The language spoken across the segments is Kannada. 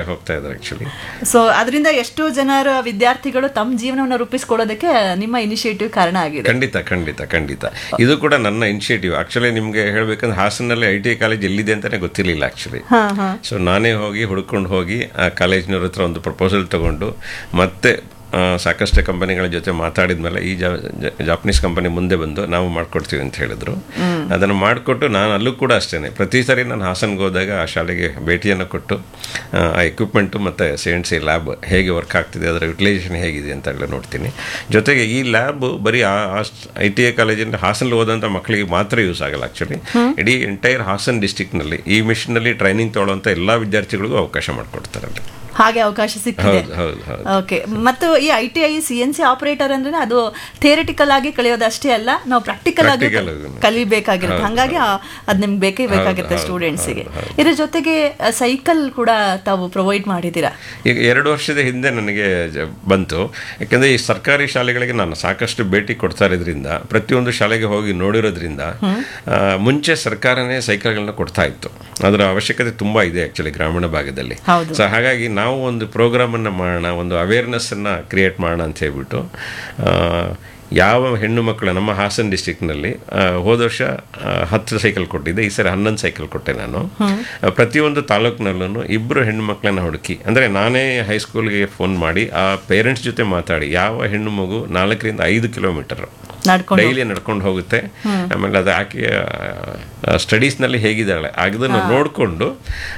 ಹೋಗ್ತಾ ಇದ್ದಾರೆ ಆಕ್ಚುಲಿ ಸೊ ಅದರಿಂದ ಎಷ್ಟೋ ಜನರ ವಿದ್ಯಾರ್ಥಿಗಳು ತಮ್ಮ ಜೀವನವನ್ನು ರೂಪಿಸ್ಕೊಳ್ಳೋದಕ್ಕೆ ನಿಮ್ಮ ಇನಿಷಿಯೇಟಿವ್ ಕಾರಣ ಆಗಿದೆ ಖಂಡಿತ ಖಂಡಿತ ಖಂಡಿತ ಇದು ಕೂಡ ನನ್ನ ಇನಿಷಿಯೇಟಿವ್ ಆಕ್ಚುಲಿ ನಿಮ್ಗೆ ಹೇಳ್ಬೇಕಂದ್ರೆ ಹಾಸನಲ್ಲಿ ಐ ಟಿ ಐ ಕಾಲೇಜ್ ಎಲ್ಲಿದೆ ಅಂತಾನೆ ಗೊತ್ತಿರಲಿಲ್ಲ ಆಕ್ಚುಲಿ ಹಾ ಹಾ ಸೊ ನಾನೇ ಹೋಗಿ ಹುಡ್ಕೊಂಡು ಹೋಗಿ ಆ ಕಾಲೇಜಿನವ್ರ ಹತ್ರ ಒಂದು ಪ್ರಪೋಸಲ್ ತಗೊಂಡು ಮತ್ತೆ ಆ, ಸಾಕಷ್ಟು ಕಂಪನಿಗಳ ಜೊತೆ ಮಾತಾಡಿದ್ಮೇಲೆ ಈ ಜಾ- ಜ- ಜಾಪನೀಸ್ ಕಂಪನಿ ಮುಂದೆ ಬಂದು ನಾವು ಮಾಡ್ಕೊಡ್ತೀವಿ ಅಂತ ಹೇಳಿದ್ರು ಅದನ್ನು ಮಾಡಿಕೊಟ್ಟು ನಾನು ಅಲ್ಲೂ ಕೂಡ ಅಷ್ಟೇ ಪ್ರತಿ ಸಾರಿ ನಾನು ಹಾಸನ್ಗೆ ಹೋದಾಗ ಆ ಶಾಲೆಗೆ ಭೇಟಿಯನ್ನು ಕೊಟ್ಟು ಆ, ಆ ಎಕ್ವಿಪ್ಮೆಂಟು ಮತ್ತು ಸಿ ಎನ್ ಸಿ ಲ್ಯಾಬ್ ಹೇಗೆ ವರ್ಕ್ ಆಗ್ತಿದೆ ಅದರ ಯುಟಿಲೈಸೇಷನ್ ಹೇಗಿದೆ ಅಂತ ಎಲ್ಲ ನೋಡ್ತೀನಿ ಜೊತೆಗೆ ಈ ಲ್ಯಾಬ್ ಬರೀ ಐ ಟಿ ಐ ಕಾಲೇಜಿಂದ ಹಾಸನಲ್ಲಿ ಹೋದಂಥ ಮಕ್ಕಳಿಗೆ ಮಾತ್ರ ಯೂಸ್ ಆಗಲ್ಲ ಆ್ಯಕ್ಚುಲಿ ಇಡೀ ಎಂಟೈರ್ ಹಾಸನ್ ಡಿಸ್ಟಿಕ್ನಲ್ಲಿ ಈ ಮಿಷನ್ನಲ್ಲಿ ಟ್ರೈನಿಂಗ್ ತೊಗೊಳ್ಳೋಂಥ ಎಲ್ಲ ವಿದ್ಯಾರ್ಥಿಗಳಿಗೂ ಅವಕಾಶ ಮಾಡಿಕೊಡ್ತಾರೆ ಅಲ್ಲಿ ಹಾಗೆ ಅವಕಾಶ ಸಿಕ್ಕಿದೆ ಹೌದು ಹೌದು ಹೌದು ಓಕೆ ಮತ್ತು ಈ I T I C N C operator ಅಂದ್ರೆ ಅದು ಥಿಯರಿಟಿಕಲ್ ಆಗಿ ಕಲಿಯೋದಷ್ಟೇ ಅಲ್ಲ ನಾವು ಪ್ರಾಕ್ಟಿಕಲ್ ಆಗಿ Practical ಆಗಿ. ಕಲಿಬೇಕಾಗಿರುತ್ತೆ ಹಾಗಾಗಿ ಆ- ಅದ್ ನಿಮ್ಗೆ ಬೇಕೇ ಬೇಕಾಗುತ್ತೆ ಹೌದು, ಸ್ಟೂಡೆಂಟ್ಸಿಗೆ ಹೌದು, ಹೌದು. ಇದ್ರ ಜೊತೆಗೆ ಸೈಕಲ್ ಕೂಡ ತಾವು ಪ್ರೊವೈಡ್ ಮಾಡಿದ್ದೀರಾ ಈಗ ಎರಡು ವರ್ಷದ ಹಿಂದೆ ನನಗೆ ಜ- ಬಂತು ಯಾಕಂದರೆ ಈ ಸರ್ಕಾರಿ ಶಾಲೆಗಳಿಗೆ ನಾನು ಸಾಕಷ್ಟು ಭೇಟಿ ಕೊಡ್ತಾ ಇರೋದ್ರಿಂದ ಪ್ರತಿಯೊಂದು ಶಾಲೆಗೆ ಹೋಗಿ ನೋಡಿರೋದ್ರಿಂದ ಆ, ಮುಂಚೆ ಸರ್ಕಾರನೇ ಸೈಕಲ್ಗಳನ್ನ ಕೊಡ್ತಾ ಇತ್ತು ಅದರ ಅವಶ್ಯಕತೆ ತುಂಬ ಇದೆ ಆ್ಯಕ್ಚುಲಿ ಗ್ರಾಮೀಣ ಭಾಗದಲ್ಲಿ ಹೌದು. ಸೊ ಹಾಗಾಗಿ ನಾವು ಒಂದು ಪ್ರೋಗ್ರಾಮನ್ನು ಮಾಡೋಣ ಒಂದು ಅವೇರ್ನೆಸ್ಸನ್ನು ಕ್ರಿಯೇಟ್ ಮಾಡೋಣ ಅಂತ ಹೇಳ್ಬಿಟ್ಟು ಆ, ಯಾವ ಹೆಣ್ಣು ಮಕ್ಕಳು ನಮ್ಮ ಹಾಸನ್ ಡಿಸ್ಟಿಕ್ನಲ್ಲಿ ಹೋದ ವರ್ಷ ಆ, ಹತ್ತು ಸೈಕಲ್ ಕೊಟ್ಟಿದ್ದೆ ಈ ಸರಿ ಹನ್ನೊಂದು ಸೈಕಲ್ ಕೊಟ್ಟೆ ನಾನು ಆ, ಪ್ರತಿಯೊಂದು ತಾಲೂಕಿನಲ್ಲೂ ಇಬ್ಬರು ಹೆಣ್ಣು ಮಕ್ಕಳನ್ನ ಹುಡುಕಿ ಅಂದರೆ ನಾನೇ ಹೈಸ್ಕೂಲ್ಗೆ ಫೋನ್ ಮಾಡಿ ಆ ಪೇರೆಂಟ್ಸ್ ಜೊತೆ ಮಾತಾಡಿ ಯಾವ ಹೆಣ್ಣು ಮಗು ನಾಲ್ಕರಿಂದ ಐದು ಕಿಲೋಮೀಟರ್ ನಡ್ಕೊಂಡು ಡೈಲಿ ನಡ್ಕೊಂಡು ಹೋಗುತ್ತೆ ಆಮೇಲೆ ಅದು ಆಕೆ ಸ್ಟಡೀಸ್ನಲ್ಲಿ ಹೇಗಿದ್ದಾಳೆ ಅದನ್ನು ನೋಡಿಕೊಂಡು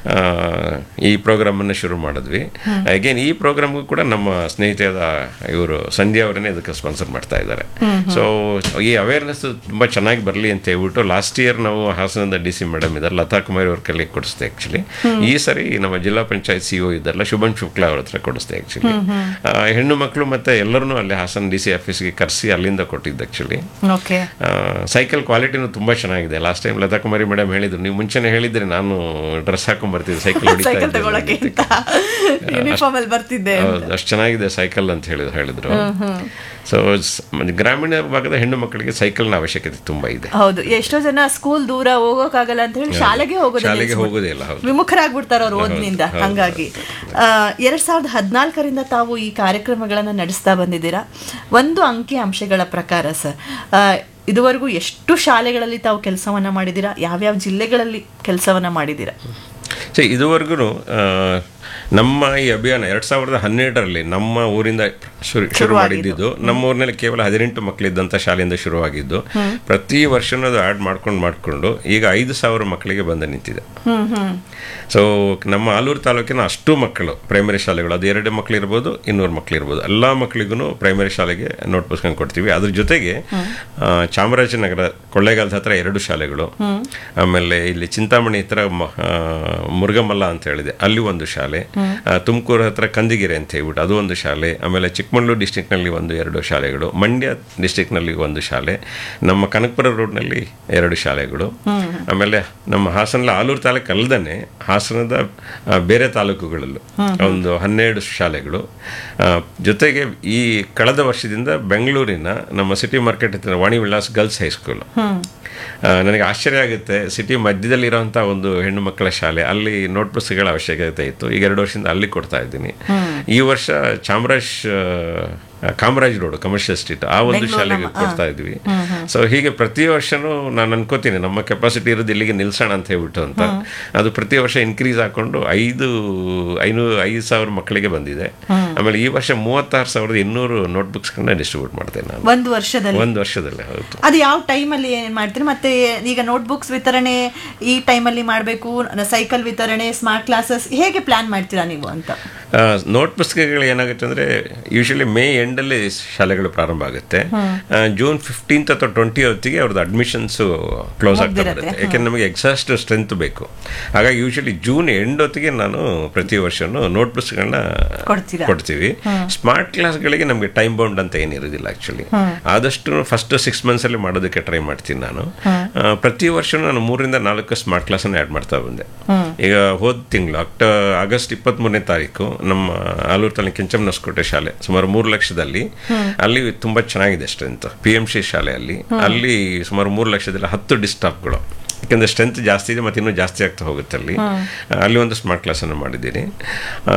ಈ ಪ್ರೋಗ್ರಾಮನ್ನು ಶುರು ಮಾಡಿದ್ವಿ ಅಗೇನ್ ಈ ಪ್ರೋಗ್ರಾಮ್ಗೂ ಕೂಡ ನಮ್ಮ ಸ್ನೇಹಿತರಾದ ಇವರು ಸಂಧ್ಯಾ ಅವರನ್ನೇ ಇದಕ್ಕೆ ಸ್ಪಾನ್ಸರ್ ಮಾಡ್ತಾ ಇದ್ದಾರೆ ಸೊ ಈ ಅವೇರ್ನೆಸ್ ತುಂಬ ಚೆನ್ನಾಗಿ ಬರಲಿ ಅಂತ ಹೇಳ್ಬಿಟ್ಟು ಲಾಸ್ಟ್ ಇಯರ್ ನಾವು ಹಾಸನದ ಡಿ ಸಿ ಮೇಡಮ್ ಇದ್ದಾರೆ ಲತಾ ಕುಮಾರಿ ಅವ್ರ ಕೈಲಿ ಕೊಡಿಸ್ದೆ ಆ್ಯಕ್ಚುಲಿ ಈ ಸರಿ ನಮ್ಮ ಜಿಲ್ಲಾ ಪಂಚಾಯತ್ ಸಿ ಒ ಇದ್ದಾರಲ್ಲ ಶುಭನ್ ಶುಕ್ಲಾ ಅವ್ರ ಹತ್ರ ಕೊಡಿಸ್ದೆ ಆ್ಯಕ್ಚುಲಿ ಹೆಣ್ಣು ಮಕ್ಕಳು ಮತ್ತು ಎಲ್ಲರನ್ನೂ ಅಲ್ಲಿ ಹಾಸನ ಡಿ ಸಿ ಆಫೀಸ್ಗೆ ಕರೆಸಿ ಅಲ್ಲಿಂದ ಕೊಟ್ಟಿದ್ದು ಆ್ಯಕ್ಚುಲಿ ಓಕೆ ಸೈಕಲ್ ಕ್ವಾಲಿಟಿನೂ ತುಂಬ ಚೆನ್ನಾಗಿದೆ last time Latha Kumari madam ಹೇಳಿದ್ರು ನೀವು ಮುಂಚೆನೇ ಹೇಳಿದ್ರೆ ನಾನು ಡ್ರೆಸ್ ಹಾಕೊಂಡ್ ಬರ್ತಿದ್ದೆ ಸೈಕಲ್ ಹೊಡಿತಾ ಸೈಕಲ್ ಇದ್ದೆ ತಗೊಳಕ್ಕೆ ಅಂತ ಯೂನಿಫಾರ್ಮ್ ಅಲ್ಲಿ ಬರ್ತಿದ್ದೆ ಹೌದು ಅಷ್ಟು ಚೆನ್ನಾಗಿದೆ ಸೈಕಲ್ ಅಂತ ಹೇಳಿದ್ರು ಹೇಳಿದ್ರು ಸೊ ಗ್ರಾಮೀಣ ಭಾಗದ ಹೆಣ್ಣು ಮಕ್ಕಳಿಗೆ ಸೈಕಲ್ನ ಅವಶ್ಯಕತೆ ತುಂಬ ಇದೆ ಹೌದು ಎಷ್ಟೋ ಜನ ಸ್ಕೂಲ್ ದೂರ ಹೋಗೋಕ್ಕಾಗಲ್ಲ ಅಂತ ಹೇಳಿ ಶಾಲೆಗೆ ಹೋಗೋದೇ ಶಾಲೆಗೆ ನಿಲ್ಸ್ಬಿಡ್ತಾರೆ. ಹೋಗೋದೇ ಇಲ್ಲ ಹೌದು ವಿಮುಖರಾಗ್ಬಿಡ್ತಾರೆ ಅವ್ರು ಓದಿನಿಂದ ಹೌದು, ಹಂಗಾಗಿ ಆ, ಎರಡ್ ಸಾವಿರದ ಹದಿನಾಲ್ಕರಿಂದ ತಾವು ಈ ಕಾರ್ಯಕ್ರಮಗಳನ್ನು ನಡೆಸ್ತಾ ಬಂದಿದ್ದೀರಾ ಒಂದು ಅಂಕಿ ಅಂಶಗಳ ಪ್ರಕಾರ ಸರ್ ಆ, ಇದುವರೆಗೂ ಎಷ್ಟು ಶಾಲೆಗಳಲ್ಲಿ ತಾವು ಕೆಲಸವನ್ನ ಮಾಡಿದ್ದೀರಾ ಯಾವ್ಯಾವ ಜಿಲ್ಲೆಗಳಲ್ಲಿ ಕೆಲಸವನ್ನ ಮಾಡಿದ್ದೀರಾ ಸೊ ಇದುವರೆಗೂ ನಮ್ಮ ಈ ಅಭಿಯಾನ ಎರಡು ಸಾವಿರದ ಹನ್ನೆರಡರಲ್ಲಿ ನಮ್ಮ ಊರಿಂದ ಶುರು ಶುರು ಮಾಡಿದ್ದು ನಮ್ಮ ಊರಿನಲ್ಲಿ ಕೇವಲ ಹದಿನೆಂಟು ಮಕ್ಕಳಿದ್ದಂಥ ಶಾಲೆಯಿಂದ ಶುರುವಾಗಿದ್ದು ಪ್ರತಿ ವರ್ಷನೂ ಅದು ಆ್ಯಡ್ ಮಾಡ್ಕೊಂಡು ಮಾಡಿಕೊಂಡು ಈಗ ಐದು ಸಾವಿರ ಮಕ್ಕಳಿಗೆ ಬಂದು ನಿಂತಿದೆ ಹ್ಮ್ ಹ್ಮ್ ಸೊ ನಮ್ಮ ಆಲೂರು ತಾಲೂಕಿನ ಅಷ್ಟು ಮಕ್ಕಳು ಪ್ರೈಮರಿ ಶಾಲೆಗಳು ಅದು ಎರಡು ಮಕ್ಕಳು ಇರ್ಬೋದು ಇನ್ನೂರು ಮಕ್ಕಳು ಇರ್ಬೋದು ಎಲ್ಲ ಮಕ್ಕಳಿಗೂ ಪ್ರೈಮರಿ ಶಾಲೆಗೆ ನೋಟ್ ಪುಸ್ತಕ ಕೊಡ್ತೀವಿ ಅದ್ರ ಜೊತೆಗೆ ಆ, ಚಾಮರಾಜನಗರ ಕೊಳ್ಳೇಗಾಲದ ಹತ್ರ ಎರಡು ಶಾಲೆಗಳು ಆಮೇಲೆ ಇಲ್ಲಿ ಚಿಂತಾಮಣಿ ಹತ್ರ ಮ- ಆ, ಮುರುಗಮಲ್ಲ ಅಂತ ಹೇಳಿದೆ ಅಲ್ಲಿ ಒಂದು ಶಾಲೆ ಆ, ತುಮಕೂರು ಹತ್ರ ಕಂದಿಗೆರೆ ಅಂತ ಹೇಳ್ಬಿಟ್ಟು ಅದು ಒಂದು ಶಾಲೆ ಆಮೇಲೆ ಚಿಕ್ಕಮಗಳೂರು ಡಿಸ್ಟಿಕ್ನಲ್ಲಿ ಒಂದು ಎರಡು ಶಾಲೆಗಳು ಮಂಡ್ಯ ಡಿಸ್ಟಿಕ್ನಲ್ಲಿ ಒಂದು ಶಾಲೆ ನಮ್ಮ ಕನಕಪುರ ರೋಡ್ನಲ್ಲಿ ಎರಡು ಶಾಲೆಗಳು ಆಮೇಲೆ ನಮ್ಮ ಹಾಸನ ಆಲೂರು ತಾಲೂಕು ಅಲ್ಲದೇ ಹಾಸನದ ಆ, ಬೇರೆ ತಾಲೂಕುಗಳಲ್ಲೂ ಒಂದು ಹನ್ನೆರಡು ಶಾಲೆಗಳು ಆ, ಜೊತೆಗೆ ಈ ಕಳೆದ ವರ್ಷದಿಂದ ಬೆಂಗಳೂರಿನ ನಮ್ಮ ಸಿಟಿ ಮಾರ್ಕೆಟ್ ಹತ್ತಿರ ವಾಣಿ ವಿಲಾಸ್ ಗರ್ಲ್ಸ್ ಹೈಸ್ಕೂಲ್ ನನಗೆ ಆಶ್ಚರ್ಯ ಆಗುತ್ತೆ ಸಿಟಿ ಮಧ್ಯದಲ್ಲಿರುವಂಥ ಒಂದು ಹೆಣ್ಣು ಮಕ್ಕಳ ಶಾಲೆ ಅಲ್ಲಿ ನೋಟ್ ಪುಸ್ತಕಗಳ ಅವಶ್ಯಕತೆ ಇತ್ತು ಈಗ ಎರಡು ವರ್ಷದಿಂದ ಅಲ್ಲಿ ಕೊಡ್ತಾ ಇದ್ದೀನಿ ಈ ವರ್ಷ ಚಾಮರಾಜ್ ಆ, ಕಾಮರಾಜ್ ರೋಡ್ ಕಮರ್ಷಿಯಲ್ ಸ್ಟ್ರೀಟ್ ಆ ಒಂದು ಶಾಲೆಗೆ ಕೊಡ್ತಾ ಇದ್ವಿ ಸೊ ಹೀಗೆ ಪ್ರತಿ ವರ್ಷನೂ ನಾನು ಅನ್ಕೋತೀನಿ ನಮ್ಮ ಕೆಪಾಸಿಟಿ ಇರೋದು ಇಲ್ಲಿಗೆ ನಿಲ್ಸೋಣ ಅಂತ ಹೇಳ್ಬಿಟ್ಟು ಅಂತ ಅದು ಪ್ರತಿ ವರ್ಷ ಇನ್ಕ್ರೀಸ್ ಹಾಕೊಂಡು ಐದು ಐನೂರು ಐದು ಸಾವಿರ ಮಕ್ಕಳಿಗೆ ಬಂದಿದೆ ಆಮೇಲೆ ಈ ವರ್ಷ ಮೂವತ್ತಾರು ಸಾವಿರದ ಇನ್ನೂರು ನೋಟ್ಬುಕ್ಸ್ಗಳನ್ನ ಡಿಸ್ಟ್ರಿಬ್ಯೂಟ್ ಮಾಡ್ತೇನೆ ನಾನು ಒಂದು ವರ್ಷದಲ್ಲಿ ಒಂದು ವರ್ಷದಲ್ಲಿ ಹೌದು ಅದು ಯಾವ ಟೈಮಲ್ಲಿ ಏನು ಮಾಡ್ತೀರಿ ಮತ್ತೆ ಈಗ ನೋಟ್ಬುಕ್ಸ್ ವಿತರಣೆ ಈ ಟೈಮಲ್ಲಿ ಮಾಡಬೇಕು ಸೈಕಲ್ ವಿತರಣೆ ಸ್ಮಾರ್ಟ್ ಕ್ಲಾಸಸ್ ಹೇಗೆ ಪ್ಲಾನ್ ಮಾಡ್ತೀರಾ ನೀವು ಅಂತ ಆ, ನೋಟ್ ಪುಸ್ತಕಗಳು ಏನಾಗುತ್ತೆ ಅಂದರೆ ಯೂಶಲಿ ಮೇ ಎಂಡಲ್ಲಿ ಶಾಲೆಗಳು ಪ್ರಾರಂಭ ಆಗುತ್ತೆ ಆ, ಜೂನ್ ಫಿಫ್ಟೀನ್ತ್ ಅಥವಾ ಟ್ವೆಂಟಿ ಹೊತ್ತಿಗೆ ಅವ್ರದ್ದು ಅಡ್ಮಿಷನ್ಸು ಕ್ಲೋಸ್ ಆಗ್ತಾ ಬರುತ್ತೆ ಯಾಕೆಂದ್ರೆ ನಮಗೆ ಎಕ್ಸಾಸ್ಟ್ ಸ್ಟ್ರೆಂತ್ ಬೇಕು ಹಾಗಾಗಿ ಯೂಶಲಿ ಜೂನ್ ಎಂಡ್ ಹೊತ್ತಿಗೆ ನಾನು ಪ್ರತಿ ವರ್ಷನೂ ನೋಟ್ ಪುಸ್ತಕಗಳನ್ನ ಕೊಡ್ತೀರಾ? ಕೊಡ್ತೀವಿ ಸ್ಮಾರ್ಟ್ ಕ್ಲಾಸ್ಗಳಿಗೆ ನಮಗೆ ಟೈಮ್ ಬೌಂಡ್ ಅಂತ ಏನಿರೋದಿಲ್ಲ ಆ್ಯಕ್ಚುಲಿ ಆದಷ್ಟು ಫಸ್ಟ್ ಸಿಕ್ಸ್ ಮಂತ್ಸಲ್ಲಿ ಮಾಡೋದಕ್ಕೆ ಟ್ರೈ ಮಾಡ್ತೀನಿ ನಾನು ಆ, ಪ್ರತಿ ವರ್ಷನೂ ನಾನು ಮೂರಿಂದ ನಾಲ್ಕು ಸ್ಮಾರ್ಟ್ ಕ್ಲಾಸನ್ನು ಆ್ಯಡ್ ಮಾಡ್ತಾ ಬಂದೆ ಈಗ ಹೋದ ತಿಂಗಳು ಅಕ್ಟ ಆಗಸ್ಟ್ ಇಪ್ಪತ್ತ್ಮೂರನೇ ತಾರೀಕು ನಮ್ಮ ಆಲೂರು ತಾಲೂಕು ಕೆಂಚಮ್ಮನಸ್ಕೋಟೆ ಶಾಲೆ ಸುಮಾರು ಮೂರು ಲಕ್ಷದಲ್ಲಿ ಅಲ್ಲಿ ತುಂಬ ಚೆನ್ನಾಗಿದೆ ಸ್ಟ್ರೆಂತ್ ಪಿ ಎಮ್ ಸಿ ಶಾಲೆಯಲ್ಲಿ ಅಲ್ಲಿ ಸುಮಾರು ಮೂರು ಲಕ್ಷದಲ್ಲಿ ಹತ್ತು ಡಿಸ್ಟಾಪ್ಗಳು ಯಾಕೆಂದರೆ ಸ್ಟ್ರೆಂತ್ ಜಾಸ್ತಿ ಇದೆ ಮತ್ತು ಇನ್ನೂ ಜಾಸ್ತಿ ಆಗ್ತಾ ಹೋಗುತ್ತೆ ಅಲ್ಲಿ ಅಲ್ಲಿ ಒಂದು ಸ್ಮಾರ್ಟ್ ಕ್ಲಾಸನ್ನು ಮಾಡಿದ್ದೀನಿ